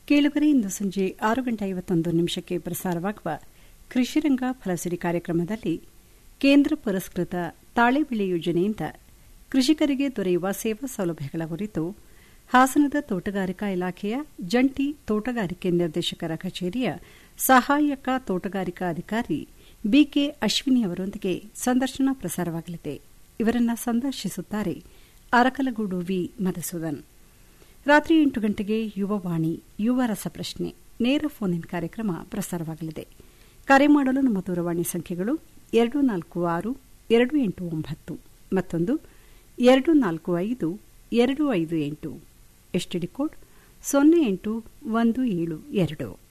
ಕೇಳುಗರೆ ಇಂದು ಸಂಜೆ ಆರು ಗಂಟೆ ಐವತ್ತೊಂದು ನಿಮಿಷಕ್ಕೆ ಪ್ರಸಾರವಾಗುವ ಕೃಷಿರಂಗ ಫಲಸಿರಿ ಕಾರ್ಯಕ್ರಮದಲ್ಲಿ ಕೇಂದ್ರ ಪುರಸ್ಕೃತ ತಾಳೆ ಬೆಳೆ ಯೋಜನೆಯಿಂದ ಕೃಷಿಕರಿಗೆ ದೊರೆಯುವ ಸೇವಾ ಸೌಲಭ್ಯಗಳ ಕುರಿತು ಹಾಸನದ ತೋಟಗಾರಿಕಾ ಇಲಾಖೆಯ ಜಂಟಿ ತೋಟಗಾರಿಕೆ ನಿರ್ದೇಶಕರ ಕಚೇರಿಯ ಸಹಾಯಕ ತೋಟಗಾರಿಕಾ ಅಧಿಕಾರಿ ಬಿಕೆ ಅಶ್ವಿನಿ ಅವರೊಂದಿಗೆ ಸಂದರ್ಶನ ಪ್ರಸಾರವಾಗಲಿದೆ ಇವರನ್ನ ಸಂದರ್ಶಿಸುತ್ತಾರೆ ಅರಕಲಗೂಡು ವಿ ಮಧುಸೂದನ್ ರಾತ್ರಿ ಎಂಟು ಗಂಟೆಗೆ ಯುವವಾಣಿ ಯುವ ರಸಪ್ರಶ್ನೆ ನೇರ ಫೋನ್ ಇನ್ ಕಾರ್ಯಕ್ರಮ ಪ್ರಸಾರವಾಗಲಿದೆ ಕರೆ ಮಾಡಲು ನಮ್ಮ ದೂರವಾಣಿ ಸಂಖ್ಯೆಗಳು ಎರಡು ನಾಲ್ಕು ಆರು ಎರಡು ಎಂಟು ಒಂಬತ್ತು ಮತ್ತೊಂದು ಎರಡು ನಾಲ್ಕು ಐದು ಎರಡು ಐದು ಎಂಟು ಎಸ್ಟಿಡಿ ಕೋಡ್ ಸೊನ್ನೆ ಎಂಟು ಒಂದು ಏಳು ಎರಡು